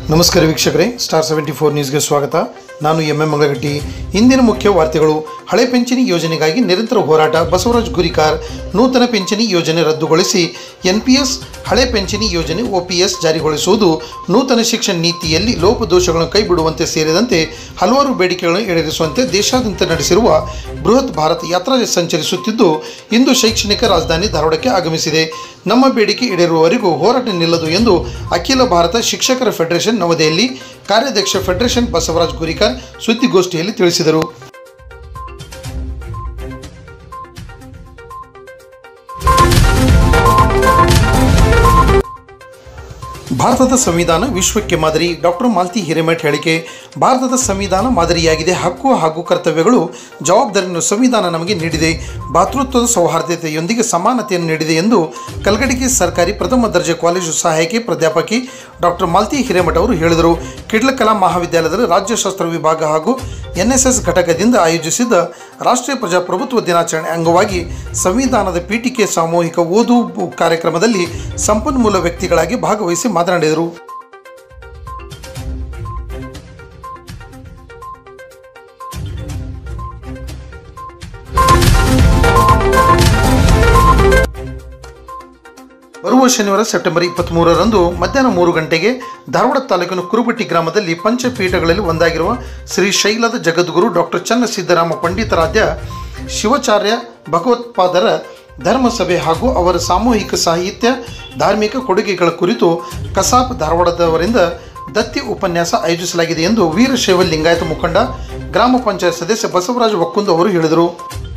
ನಮಸ್ಕಾರ ವೀಕ್ಷಕರೇ star seventy four ನ್ಯೂಸ್ಗೆ ಸ್ವಾಗತ ನಾನು ಎಂ ಎಂ ಮಂಗಗಟ್ಟಿ ಇಂದಿನ ಮುಖ್ಯ ವಾರ್ತೆಗಳು ಹಳೆ ಪಿಂಚಣಿ ಯೋಜನೆಗಾಗಿ ನಿರಂತರ ಹೋರಾಟ ಬಸವರಾಜ್ ಗುರಿಕಾರ್ ನೂತನ ಪಿಂಚಣಿ ಯೋಜನೆ ರದ್ದುಗೊಳಿಸಿ ಎನ್ ಪಿ ಎಸ್ ಹಳೆ ಪಿಂಚಣಿ ಯೋಜನೆ ಒ ಪಿ ಎಸ್ ಜಾರಿಗೊಳಿಸುವುದು ನೂತನ ಶಿಕ್ಷಣ ನೀತಿಯಲ್ಲಿ ಲೋಪದೋಷಗಳನ್ನು ಕೈಬಿಡುವಂತೆ ಸೇರಿದಂತೆ ಹಲವಾರು ಬೇಡಿಕೆಗಳನ್ನು ಈಡೇರಿಸುವಂತೆ ದೇಶಾದ್ಯಂತ ನಡೆಸಿರುವ ಬೃಹತ್ ಭಾರತ್ ಯಾತ್ರಾ ಸಂಚರಿಸುತ್ತಿದ್ದು ಇಂದು ಶೈಕ್ಷಣಿಕ ರಾಜಧಾನಿ ಧಾರವಾಡಕ್ಕೆ ಆಗಮಿಸಿದೆ ನಮ್ಮ ಬೇಡಿಕೆ ಈಡೇರುವವರೆಗೂ ಹೋರಾಟ ನಿಲ್ಲದು ಎಂದು ಅಖಿಲ ಭಾರತ ಶಿಕ್ಷಕರ ಫೆಡರೇಷನ್ ನವದೆಹಲಿ ಕಾರ್ಯಾಧ್ಯಕ್ಷ ಫೆಡರೇಷನ್ ಬಸವರಾಜ್ ಗುರಿಕಾರ್ ಸುದ್ದಿಗೋಷ್ಠಿಯಲ್ಲಿ ತಿಳಿಸಿದರು ಭಾರತದ ಸಂವಿಧಾನ ವಿಶ್ವಕ್ಕೆ ಮಾದರಿ ಡಾಕ್ಟರ್ ಮಾಲ್ತಿ ಹಿರೇಮಠ್ ಹೇಳಿಕೆ ಭಾರತದ ಸಂವಿಧಾನ ಮಾದರಿಯಾಗಿದೆ ಹಕ್ಕು ಹಾಗೂ ಕರ್ತವ್ಯಗಳು ಜವಾಬ್ದಾರಿಯನ್ನು ಸಂವಿಧಾನ ನಮಗೆ ನೀಡಿದೆ ಭಾತೃತ್ವದ ಸೌಹಾರ್ದತೆಯೊಂದಿಗೆ ಸಮಾನತೆಯನ್ನು ನೀಡಿದೆ ಎಂದು ಕಲ್ಗಡಿಗೆ ಸರ್ಕಾರಿ ಪ್ರಥಮ ದರ್ಜೆ ಕಾಲೇಜು ಸಹಾಯಕಿ ಪ್ರಾಧ್ಯಾಪಕಿ ಡಾಕ್ಟರ್ ಮಾಲ್ತಿ ಹಿರೇಮಠ ಅವರು ಹೇಳಿದರು ಕಿಡ್ಲಕಲಾ ಮಹಾವಿದ್ಯಾಲಯದಲ್ಲಿ ರಾಜ್ಯಶಾಸ್ತ್ರ ವಿಭಾಗ ಹಾಗೂ ಎನ್ಎಸ್ಎಸ್ ಘಟಕದಿಂದ ಆಯೋಜಿಸಿದ್ದ ರಾಷ್ಟ್ರೀಯ ಪ್ರಜಾಪ್ರಭುತ್ವ ದಿನಾಚರಣೆ ಅಂಗವಾಗಿ ಸಂವಿಧಾನದ ಪೀಠಿಕೆ ಸಾಮೂಹಿಕ ಓದು ಕಾರ್ಯಕ್ರಮದಲ್ಲಿ ಸಂಪನ್ಮೂಲ ವ್ಯಕ್ತಿಗಳಾಗಿ ಭಾಗವಹಿಸಿ ಮಾತನಾಡಿದರು ಬರುವ ಶನಿವಾರ ಸೆಪ್ಟೆಂಬರ್ ಇಪ್ಪತ್ತ್ಮೂರರಂದು ಮಧ್ಯಾಹ್ನ ಮೂರು ಗಂಟೆಗೆ ಧಾರವಾಡ ತಾಲೂಕಿನ ಕುರುಬಟ್ಟಿ ಗ್ರಾಮದಲ್ಲಿ ಪಂಚಪೀಠಗಳಲ್ಲಿ ಒಂದಾಗಿರುವ ಶ್ರೀ ಶೈಲದ ಜಗದ್ಗುರು ಡಾಕ್ಟರ್ ಚನ್ನ ಸಿದ್ದರಾಮ ಪಂಡಿತರಾಧ್ಯ ಶಿವಾಚಾರ್ಯ ಭಗವತ್ಪಾದರ ಧರ್ಮಸಭೆ ಹಾಗೂ ಅವರ ಸಾಮೂಹಿಕ ಸಾಹಿತ್ಯ ಧಾರ್ಮಿಕ ಕೊಡುಗೆಗಳ ಕುರಿತು ಕಸಾಪ್ ಧಾರವಾಡದವರಿಂದ ದತ್ತಿ ಉಪನ್ಯಾಸ ಆಯೋಜಿಸಲಾಗಿದೆ ಎಂದು ವೀರಶೈವ ಲಿಂಗಾಯತ ಮುಖಂಡ ಗ್ರಾಮ ಪಂಚಾಯತ್ ಸದಸ್ಯ ಬಸವರಾಜ ಒಕ್ಕುಂದು ಅವರು ಹೇಳಿದರು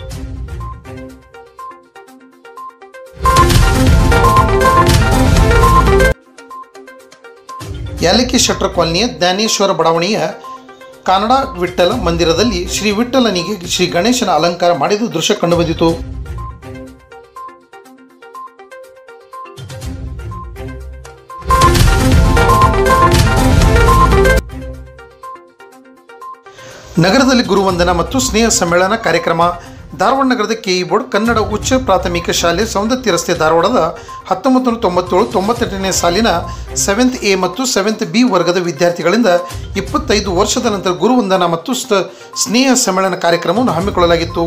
ಯಾಲಕ್ಕಿ ಶೆಟ್ರ್ ಕಾಲನಿಯ ಜ್ಞಾನೇಶ್ವರ ಬಡಾವಣೆಯ ಕಾನಡ ವಿಠ್ಠಲ ಮಂದಿರದಲ್ಲಿ ಶ್ರೀ ವಿಠ್ಠಲನಿಗೆ ಶ್ರೀ ಗಣೇಶನ ಅಲಂಕಾರ ಮಾಡಿದ ದೃಶ್ಯ ಕಂಡುಬಂದಿತು ನಗರದಲ್ಲಿ ಗುರುವಂದನ ಮತ್ತು ಸ್ನೇಹ ಸಮ್ಮೇಳನ ಕಾರ್ಯಕ್ರಮ ಧಾರವಾಡ ನಗರದ ಕೆಇ ಬೋರ್ಡ್ ಕನ್ನಡ ಉಚ್ಚ ಪ್ರಾಥಮಿಕ ಶಾಲೆ ಸೌಂದತ್ಯ ರಸ್ತೆ ಧಾರವಾಡದ ಹತ್ತೊಂಬತ್ತು ನೂರ ತೊಂಬತ್ತೇಳು ತೊಂಬತ್ತೆಂಟನೇ ಸಾಲಿನ ಸೆವೆಂತ್ ಎ ಮತ್ತು ಸೆವೆಂತ್ ಬಿ ವರ್ಗದ ವಿದ್ಯಾರ್ಥಿಗಳಿಂದ ಇಪ್ಪತ್ತೈದು ವರ್ಷದ ನಂತರ ಗುರುವಂದನ ಮತ್ತು ಸ- ಸ್ನೇಹ ಸಮ್ಮೇಳನ ಕಾರ್ಯಕ್ರಮವನ್ನು ಹಮ್ಮಿಕೊಳ್ಳಲಾಗಿತ್ತು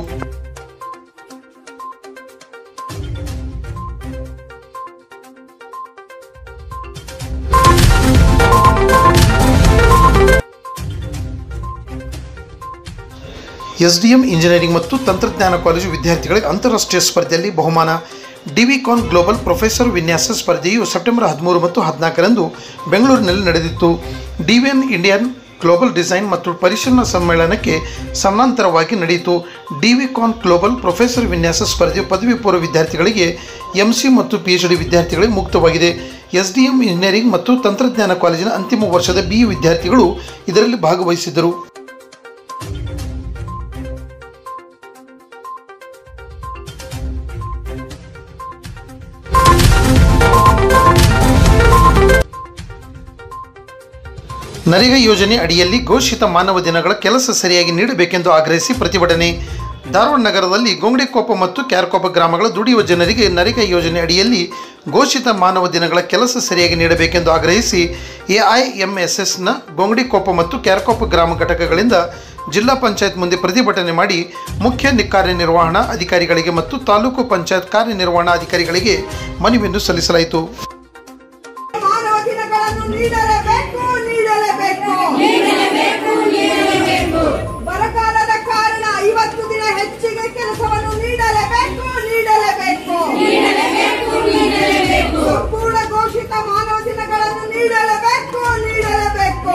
ಎಸ್ಡಿಎಂ ಇಂಜಿನಿಯರಿಂಗ್ ಮತ್ತು ತಂತ್ರಜ್ಞಾನ ಕಾಲೇಜು ವಿದ್ಯಾರ್ಥಿಗಳಿಗೆ ಅಂತಾರಾಷ್ಟ್ರೀಯ ಸ್ಪರ್ಧೆಯಲ್ಲಿ ಬಹುಮಾನ ಡಿವಿಕಾನ್ ಗ್ಲೋಬಲ್ ಪ್ರೊಫೆಸರ್ ವಿನ್ಯಾಸ ಸ್ಪರ್ಧೆಯು ಸೆಪ್ಟೆಂಬರ್ ಹದಿಮೂರು ಮತ್ತು ಹದಿನಾಲ್ಕರಂದು ಬೆಂಗಳೂರಿನಲ್ಲಿ ನಡೆದಿತ್ತು ಡಿವಿಎನ್ ಇಂಡಿಯನ್ ಗ್ಲೋಬಲ್ ಡಿಸೈನ್ ಮತ್ತು ಪರಿಶೀಲನಾ ಸಮ್ಮೇಳನಕ್ಕೆ ಸಮಾನಾಂತರವಾಗಿ ನಡೆಯಿತು ಡಿವಿಕಾನ್ ಗ್ಲೋಬಲ್ ಪ್ರೊಫೆಸರ್ ವಿನ್ಯಾಸ ಸ್ಪರ್ಧೆಯು ಪದವಿ ಪೂರ್ವ ವಿದ್ಯಾರ್ಥಿಗಳಿಗೆ ಎಂಸಿ ಮತ್ತು ಪಿ ಡಿ ವಿದ್ಯಾರ್ಥಿಗಳಿಗೆ ಮುಕ್ತವಾಗಿದೆ ಎಸ್ಡಿಎಂ ಇಂಜಿನಿಯರಿಂಗ್ ಮತ್ತು ತಂತ್ರಜ್ಞಾನ ಕಾಲೇಜಿನ ಅಂತಿಮ ವರ್ಷದ ಬಿ ವಿದ್ಯಾರ್ಥಿಗಳು ಇದರಲ್ಲಿ ಭಾಗವಹಿಸಿದ್ದರು ನರೇಗಾ ಯೋಜನೆ ಅಡಿಯಲ್ಲಿ ಘೋಷಿತ ಮಾನವ ದಿನಗಳ ಕೆಲಸ ಸರಿಯಾಗಿ ನೀಡಬೇಕೆಂದು ಆಗ್ರಹಿಸಿ ಪ್ರತಿಭಟನೆ ಧಾರವಾಡ ನಗರದಲ್ಲಿ ಗೊಂಗಡಿಕೊಪ್ಪ ಮತ್ತು ಕ್ಯಾರ್ಕೊಪ್ಪ ಗ್ರಾಮಗಳ ದುಡಿಯುವ ಜನರಿಗೆ ನರೇಗಾ ಯೋಜನೆ ಅಡಿಯಲ್ಲಿ ಘೋಷಿತ ಮಾನವ ದಿನಗಳ ಕೆಲಸ ಸರಿಯಾಗಿ ನೀಡಬೇಕೆಂದು ಆಗ್ರಹಿಸಿ ಎಐಎಂಎಸ್ಎಸ್ನ ಗೊಂಗಡಿಕೊಪ್ಪ ಮತ್ತು ಕ್ಯಾರ್ಕೊಪ್ಪ ಗ್ರಾಮ ಘಟಕಗಳಿಂದ ಜಿಲ್ಲಾ ಪಂಚಾಯತ್ ಮುಂದೆ ಪ್ರತಿಭಟನೆ ಮಾಡಿ ಮುಖ್ಯ ನಿ- ಕಾರ್ಯನಿರ್ವಹಣಾ ಅಧಿಕಾರಿಗಳಿಗೆ ಮತ್ತು ತಾಲೂಕು ಪಂಚಾಯತ್ ಕಾರ್ಯನಿರ್ವಹಣಾ ಅಧಿಕಾರಿಗಳಿಗೆ ಮನವಿಯನ್ನು ಸಲ್ಲಿಸಲಾಯಿತು ಮಾನವ ದಿನಗಳನ್ನು ನೀಡಲೇಬೇಕು ನೀಡಲೇಬೇಕು ಬರಗಾಲದ ಕಾರಣ ಐವತ್ತು ದಿನ ಹೆಚ್ಚಿಗೆ ಕೆಲಸವನ್ನು ನೀಡಲೇಬೇಕು ನೀಡಲೇಬೇಕು ಸಂಪೂರ್ಣ ಘೋಷಿತ ಮಾನವ ದಿನಗಳನ್ನು ನೀಡಲೇಬೇಕು ನೀಡಲೇಬೇಕು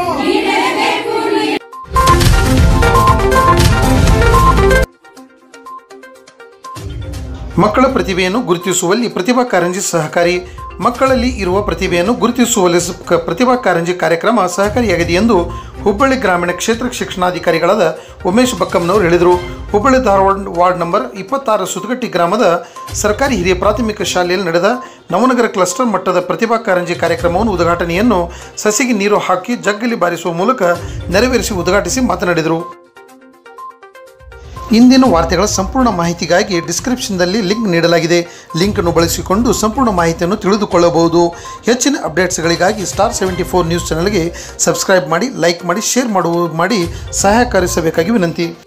ಮಕ್ಕಳ ಪ್ರತಿಭೆಯನ್ನು ಗುರುತಿಸುವಲ್ಲಿ ಪ್ರತಿಭಾ ಕಾರಂಜಿ ಸಹಕಾರಿ ಮಕ್ಕಳಲ್ಲಿ ಇರುವ ಪ್ರತಿಭೆಯನ್ನು ಗುರುತಿಸುವಲ್ಲಿ ಸ- ಕ- ಪ್ರತಿಭಾ ಕಾರಂಜಿ ಕಾರ್ಯಕ್ರಮ ಸಹಕಾರಿಯಾಗಿದೆ ಎಂದು ಹುಬ್ಬಳ್ಳಿ ಗ್ರಾಮೀಣ ಕ್ಷೇತ್ರ ಶಿಕ್ಷಣಾಧಿಕಾರಿಗಳಾದ ಉಮೇಶ್ ಬಕ್ಕಮ್ನವರು ಹೇಳಿದರು ಹುಬ್ಬಳ್ಳಿ ಧಾರವಾಡ ವಾರ್ಡ್ ನಂಬರ್ ಇಪ್ಪತ್ತಾರು ಸುತಗಟ್ಟಿ ಗ್ರಾಮದ ಸರ್ಕಾರಿ ಹಿರಿಯ ಪ್ರಾಥಮಿಕ ಶಾಲೆಯಲ್ಲಿ ನಡೆದ ನವನಗರ ಕ್ಲಸ್ಟರ್ ಮಟ್ಟದ ಪ್ರತಿಭಾ ಕಾರಂಜಿ ಕಾರ್ಯಕ್ರಮವನ್ನು ಉದ್ಘಾಟನೆಯನ್ನು ಸಸಿಗೆ ನೀರು ಹಾಕಿ ಜಗ್ಗಲಿ ಬಾರಿಸುವ ಮೂಲಕ ನೆರವೇರಿಸಿ ಉದ್ಘಾಟಿಸಿ ಮಾತನಾಡಿದರು ಇಂದಿನ ವಾರ್ತೆಗಳ ಸಂಪೂರ್ಣ ಮಾಹಿತಿಗಾಗಿ ಡಿಸ್ಕ್ರಿಪ್ಷನ್ದಲ್ಲಿ ಲಿಂಕ್ ನೀಡಲಾಗಿದೆ ಲಿಂಕನ್ನು ಬಳಸಿಕೊಂಡು ಸಂಪೂರ್ಣ ಮಾಹಿತಿಯನ್ನು ತಿಳಿದುಕೊಳ್ಳಬಹುದು ಹೆಚ್ಚಿನ ಅಪ್ಡೇಟ್ಸ್ಗಳಿಗಾಗಿ ಸ್ಟಾರ್ ಸೆವೆಂಟಿ ಫೋರ್ ನ್ಯೂಸ್ ಚಾನಲ್ಗೆ ಸಬ್ಸ್ಕ್ರೈಬ್ ಮಾಡಿ ಲೈಕ್ ಮಾಡಿ ಶೇರ್ ಮಾಡುವ ಮಾಡಿ ಸಹಕರಿಸಬೇಕಾಗಿ ವಿನಂತಿ